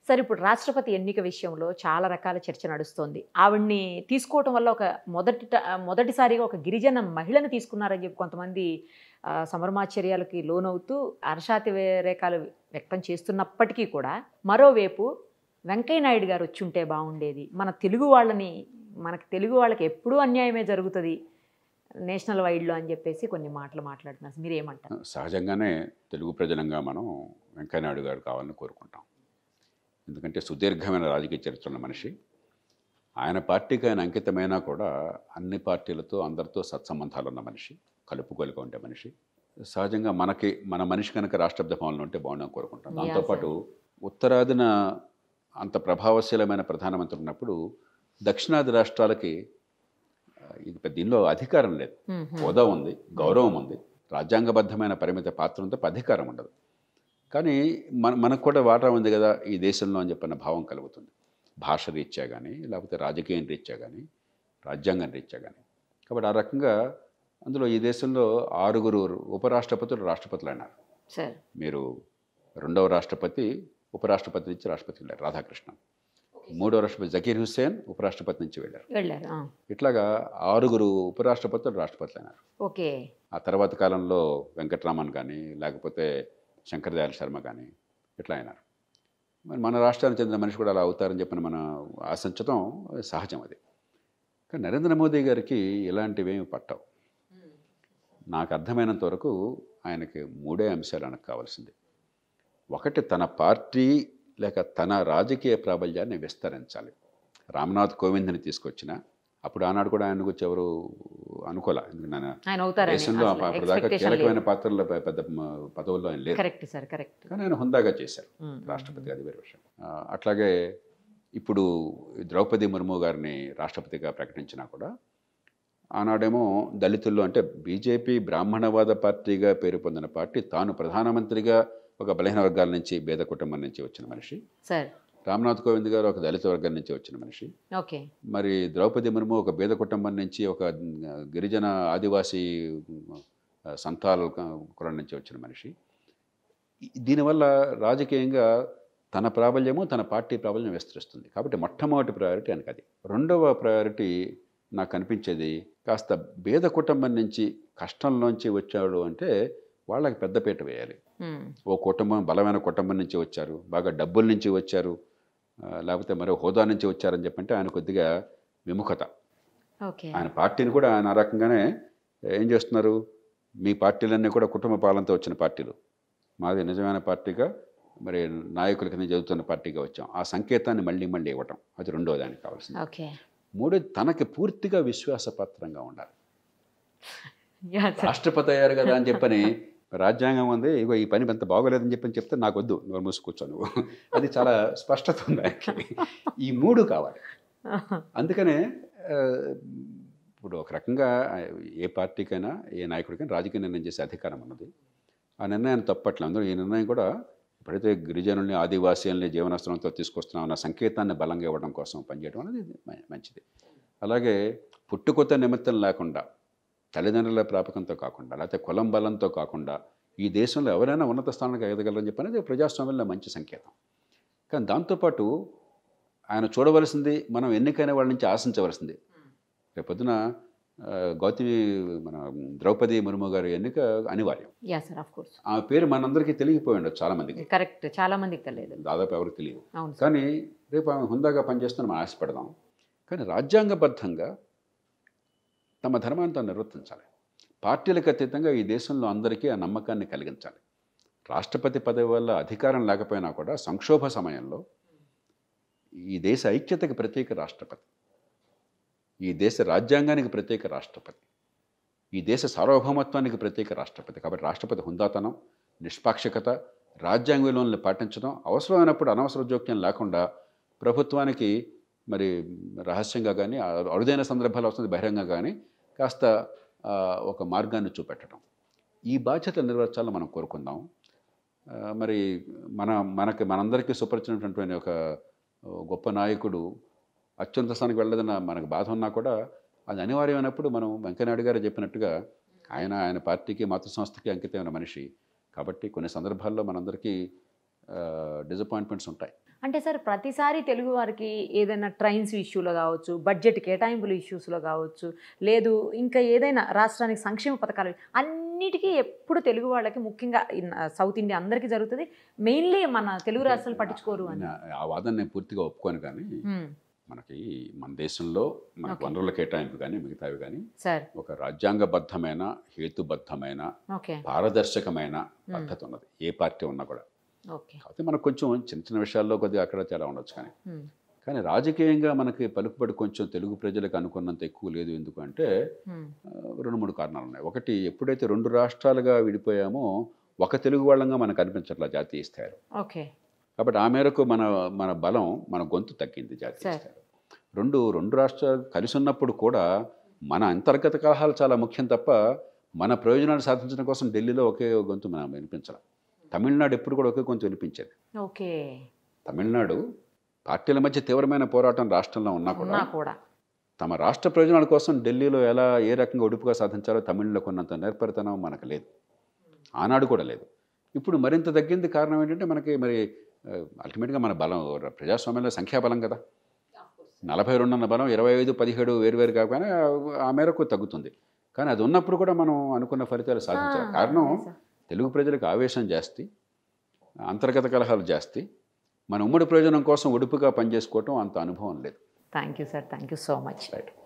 సరే ఇప్పుడు రాష్ట్రపతి ఎన్నిక విషయంలో చాలా రకాల చర్చ నడుస్తోంది ఆవిడ్ని తీసుకోవటం వల్ల ఒక మొదటి మొదటిసారిగా ఒక గిరిజన మహిళను తీసుకున్నారని చెప్పి కొంతమంది ఆ, సంభ్రమాశ్చర్యాలకి లోనవుతూ హర్షాతి రేఖలు వ్యక్తం చేస్తున్నప్పటికీ కూడా మరోవైపు వెంకయ్య నాయుడు గారు వచ్చి ఉంటే బాగుండేది మన తెలుగు వాళ్ళని మనకి తెలుగు వాళ్ళకి ఎప్పుడూ అన్యాయమే జరుగుతుంది నేషనల్ వైడ్లో అని చెప్పేసి కొన్ని మాటలు మాట్లాడుతున్నారు మీరు ఏమంటారు సహజంగానే తెలుగు ప్రజలంగా మనం వెంకయ్యనాయుడు గారు కావాలని కోరుకుంటాం ఎందుకంటే సుదీర్ఘమైన రాజకీయ చరిత్ర ఉన్న మనిషి ఆయన పార్టీకి ఆయన అంకితమైనా కూడా అన్ని పార్టీలతో అందరితో సత్సంబంధాలు ఉన్న మనిషి కలుపుకోలుగా ఉండే మనిషి సహజంగా మనకి మన మనిషి కనుక రాష్ట్రపతి భవన్లో ఉంటే బాగుండని కోరుకుంటాం Yeah, దాంతోపాటు ఉత్తరాదిన అంత ప్రభావశీలమైన ప్రధానమంత్రి ఉన్నప్పుడు దక్షిణాది రాష్ట్రాలకి ఆ, ఇది పెద్ద దీనిలో అధికారం లేదు మ్మ్. హోదా ఉంది గౌరవం ఉంది రాజ్యాంగబద్ధమైన పరిమిత పాత్ర ఉంటే అధికారం ఉండదు కానీ మన మనకు కూడా వాటా ఉంది కదా ఈ దేశంలో అని చెప్పిన భావం కలుగుతుంది భాష రీత్యా కానీ లేకపోతే రాజకీయం రీత్యా కానీ రాజ్యాంగం రీత్యా కానీ కాబట్టి ఆ రకంగా అందులో ఈ దేశంలో ఆరుగురు ఉపరాష్ట్రపతులు రాష్ట్రపతులు అయినారు సార్ మీరు రెండవ రాష్ట్రపతి ఉపరాష్ట్రపతి నుంచి రాష్ట్రపతి వెళ్ళారు రాధాకృష్ణ మూడవ రాష్ట్రపతి జకీర్ హుస్సేన్ ఉపరాష్ట్రపతి నుంచి వెళ్ళారు వెళ్ళారు ఆ. ఇట్లాగా ఆరుగురు ఉపరాష్ట్రపతులు రాష్ట్రపతులు అయినారు ఓకే ఆ తర్వాత కాలంలో వెంకట్రామన్ కానీ లేకపోతే శంకరదయాళ శర్మ కానీ ఇట్లా అయినారు మరి మన రాష్ట్రానికి చెందిన మనిషి కూడా అలా అవుతారని చెప్పిన మన ఆశించడం సహజం అది కానీ నరేంద్ర మోదీ గారికి ఇలాంటివేమి పట్టవు నాకు అర్థమైనంత వరకు ఆయనకి మూడే అంశాలు ఆయనకు కావాల్సింది ఒకటి తన పార్టీ లేక తన రాజకీయ ప్రాబల్యాన్ని విస్తరించాలి రామ్నాథ్ కోవింద్ని తీసుకొచ్చిన అప్పుడు ఆనాడు కూడా ఆయన గురించి ఎవరు అనుకోలే ఎందుకంటే ఆయన ఆయన అవుతారని దేశంలో అసలు అప్పటిదాకా expectation కీలకమైన లేదు. పాత్రలో పె- పెద్ద మ- పదవుల్లో ఆయన లేదు కరెక్ట్ సార్ కరెక్ట్ కానీ ఆయన హుందాగా చేశారు మ్మ్. రాష్ట్రపతి అది వేరే విషయం ఆ, అట్లాగే ఇప్పుడు ద్రౌపది ముర్ము గారిని రాష్ట్రపతిగా ప్రకటించినా కూడా ఆనాడేమో దళితుల్లో అంటే బీజేపీ బ్రాహ్మణవాద పార్టీగా పేరు పొందిన పార్టీ తాను ప్రధానమంత్రిగా ఒక బలహీన వర్గాల నుంచి పేద కుటుంబం నుంచి వచ్చిన మనిషి సార్ రామ్నాథ్ కోవింద్ గారు ఒక దళిత వర్గం నుంచి వచ్చిన మనిషి ఓకే మరి ద్రౌపది ముర్ము ఒక పేద కుటుంబం నుంచి ఒక గిరిజన ఆదివాసీ ఆ, సంతాల కులం నుంచి వచ్చిన మనిషి ఈ- దీనివల్ల రాజకీయంగా తన ప్రాబల్యము తన పార్టీ ప్రాబల్యం విస్తరిస్తుంది కాబట్టి మొట్టమొదటి ప్రయారిటీ ఆయనకు అది రెండవ ప్రయారిటీ నాకు కనిపించేది కాస్త పేద కుటుంబం నుంచి కష్టంలోంచి వచ్చాడు అంటే వాళ్ళకి పెద్దపీట వేయాలి మ్మ్. ఓ కుటుంబం బలమైన కుటుంబం నుంచి వచ్చారు బాగా డబ్బుల నుంచి వచ్చారు ఆ, లేకపోతే మరో హోదా నుంచి వచ్చారని చెప్పంటే ఆయన కొద్దిగా విముఖత ఓకే ఆయన పార్టీని కూడా ఆయన ఆ రకంగానే ఏం చేస్తున్నారు మీ పార్టీలన్నీ కూడా కుటుంబ పాలనతో వచ్చిన పార్టీలు మాది నిజమైన పార్టీగా మరి నాయకుల కింద చదువుతున్న పార్టీగా వచ్చాం ఆ సంకేతాన్ని మళ్ళీ మళ్ళీ ఇవ్వటం అది రెండో దానికి కావాల్సింది ఓకే మూడోది తనకి పూర్తిగా విశ్వాసపాత్రంగా ఉండాలి యా సార్ రాష్ట్రపతి అయ్యారు కదా అని చెప్పని రాజ్యాంగం ఉంది ఇగో ఈ పని అంత బాగోలేదని చెప్పని చెప్తే నాకు వద్దు నువ్వు మూసి కూర్చోను అది చాలా స్పష్టత ఉంది ఆయనకి ఈ మూడు కావాలి అందుకనే ఆ, ఇప్పుడు ఒక రకంగా ఏ పార్టీకైనా ఏ నాయకుడికైనా రాజకీయ నిర్ణయం చేసే అధికారం ఉన్నది ఆ నిర్ణయాన్ని తప్పట్లేదు అందులో ఈ నిర్ణయం కూడా ఎప్పుడైతే గిరిజనుల్ని ఆదివాసీల్ని జీవనాస్త్రంతో తీసుకొస్తున్నామన్న సంకేతాన్ని బలంగా ఇవ్వడం కోసం పనిచేయడం అనేది మ- మంచిది అలాగే పుట్టుకొత్త నిమిత్తం లేకుండా తల్లిదండ్రుల ప్రాపకంతో కాకుండా లేకపోతే కులం బలంతో కాకుండా ఈ దేశంలో ఎవరైనా ఉన్నత స్థానానికి ఎదగలరని చెప్పి అనేది ప్రజాస్వామ్యంలో మంచి సంకేతం కానీ దాంతోపాటు ఆయన చూడవలసింది మనం ఎన్నికైన వాళ్ళ నుంచి ఆశించవలసింది రేపొద్దున ఆ, గౌతమి మన ద్రౌపది ముర్ము గారి ఎన్నిక అనివార్యం యా సార్ ఆఫ్ కోర్స్ ఆ పేరు మనందరికీ తెలియకపోయి ఉండొచ్చు చాలామందికి కరెక్ట్ చాలా మందికి తెలియదు దాదాపు ఎవరికి తెలియదు అవును సార్ కానీ రేపు ఆమె హుందాగా పనిచేస్తున్న మనం ఆశపడదాం కానీ రాజ్యాంగబద్ధంగా తమ ధర్మాన్ని తాను నిర్వర్తించాలి పార్టీలకు అతీతంగా ఈ దేశంలో అందరికీ ఆ నమ్మకాన్ని కలిగించాలి రాష్ట్రపతి పదవి వల్ల అధికారం లేకపోయినా కూడా సంక్షోభ సమయంలో ఈ దేశ ఐక్యతకి ప్రత్యేక రాష్ట్రపతి ఈ దేశ రాజ్యాంగానికి ప్రత్యేక రాష్ట్రపతి ఈ దేశ సార్వభౌమత్వానికి ప్రత్యేక రాష్ట్రపతి కాబట్టి రాష్ట్రపతి హుందాతనం నిష్పాక్షికత రాజ్యాంగ విలువలను పాటించడం అవసరమైనప్పుడు అనవసర జోక్యం లేకుండా ప్రభుత్వానికి మరి రహస్యంగా కానీ అరుదైన సందర్భాలు వస్తుంది బహిరంగంగా కానీ కాస్త ఆ, ఒక మార్గాన్ని చూపెట్టడం ఈ బాధ్యత నిర్వర్చాలని మనం కోరుకుందాం ఆ, మరి మన మనకి మనందరికీ సుపరిచినటువంటి ఒక గొప్ప నాయకుడు అత్యున్నత స్థానానికి వెళ్ళదన్న మనకు బాధ ఉన్నా కూడా అది అనివార్యమైనప్పుడు మనం వెంకయ్యనాయుడు గారు చెప్పినట్టుగా ఆయన ఆయన పార్టీకి మాతృ సంస్థకి అంకితమైన మనిషి కాబట్టి కొన్ని సందర్భాల్లో మనందరికీ డిసప్పాయింట్మెంట్స్ ఉంటాయి అంటే సార్ ప్రతిసారి తెలుగు వారికి ఏదైనా ట్రైన్స్ ఇష్యూలో కావచ్చు బడ్జెట్ కేటాయింపుల ఇష్యూస్లో కావచ్చు లేదు ఇంకా ఏదైనా రాష్ట్రానికి సంక్షేమ పథకాలు అన్నిటికీ ఎప్పుడు తెలుగు వాళ్ళకి ముఖ్యంగా ఇన్- సౌత్ ఇండియా అందరికీ జరుగుతుంది మెయిన్లీ మన తెలుగు రాష్ట్రాలు పట్టించుకోరు అని నా- ఆ వాదన నేను పూర్తిగా ఒప్పుకోను కానీ మ్మ్. మనకి మన దేశంలో మనకు Okay. వనరుల కేటాయింపు కానీ మిగతావి కానీ సార్ ఒక రాజ్యాంగబద్ధమైన హేతుబద్ధమైన ఓకే పారదర్శకమైన పద్ధతి ఉన్నది ఏ పార్టీ ఉన్నా కూడా ఓకే కాకపోతే మనకు కొంచెం చిన్న చిన్న విషయాల్లో కొద్దిగా అక్కడ చాలా ఉండొచ్చు కానీ మ్మ్. కానీ రాజకీయంగా మనకి పలుకుబడి కొంచెం తెలుగు ప్రజలకు అనుకున్నంత ఎక్కువ లేదు ఎందుకంటే మ్మ్. ఆ, రెండు మూడు కారణాలు ఉన్నాయి ఒకటి ఎప్పుడైతే రెండు రాష్ట్రాలుగా విడిపోయామో ఒక తెలుగు వాళ్ళంగా మనకు అనిపించట్లా జాతీయ స్థాయిలో ఓకే కాబట్టి ఆ మేరకు మన మన బలం మన గొంతు తగ్గింది జాతీయ సరే. స్థాయిలో రెండు రెండు రాష్ట్రాలు కలిసి ఉన్నప్పుడు కూడా మన అంతర్గత కలహాలు చాలా ముఖ్యం తప్ప మన ప్రయోజనాలు సాధించడం కోసం ఢిల్లీలో ఒకే గొంతు మనం వినిపించాలి తమిళనాడు ఎప్పుడు కూడా ఒకే గొంతు వినిపించేది ఓకే తమిళనాడు పార్టీల మధ్య తీవ్రమైన పోరాటం రాష్ట్రంలో ఉన్నా కూడా ఉన్నా కూడా తమ రాష్ట్ర ప్రయోజనాల కోసం ఢిల్లీలో ఎలా ఏ రకంగా ఒడుపుగా సాధించారో తమిళలో కొన్నంత నేర్పరితనం మనకు లేదు ఆనాడు కూడా లేదు ఇప్పుడు మరింత తగ్గింది కారణం ఏంటంటే మనకి మరి అల్టిమేట్గా మన బలం ప్రజాస్వామ్యంలో సంఖ్యాబలం కదా నలభై రెండున్న బలం ఇరవై ఐదు పదిహేడు వేరువేరు కాకపోయినా ఆ మేరకు తగ్గుతుంది కానీ అది ఉన్నప్పుడు కూడా మనం అనుకున్న ఫలితాలు సాధించాలి ఆ, కారణం అదే సార్. తెలుగు ప్రజలకు ఆవేశం జాస్తి అంతర్గత కలహాలు జాస్తి మన ఉమ్మడి ప్రయోజనం కోసం ఒడుపుగా పనిచేసుకోవటం అంత అనుభవం లేదు thank you sir thank you so much right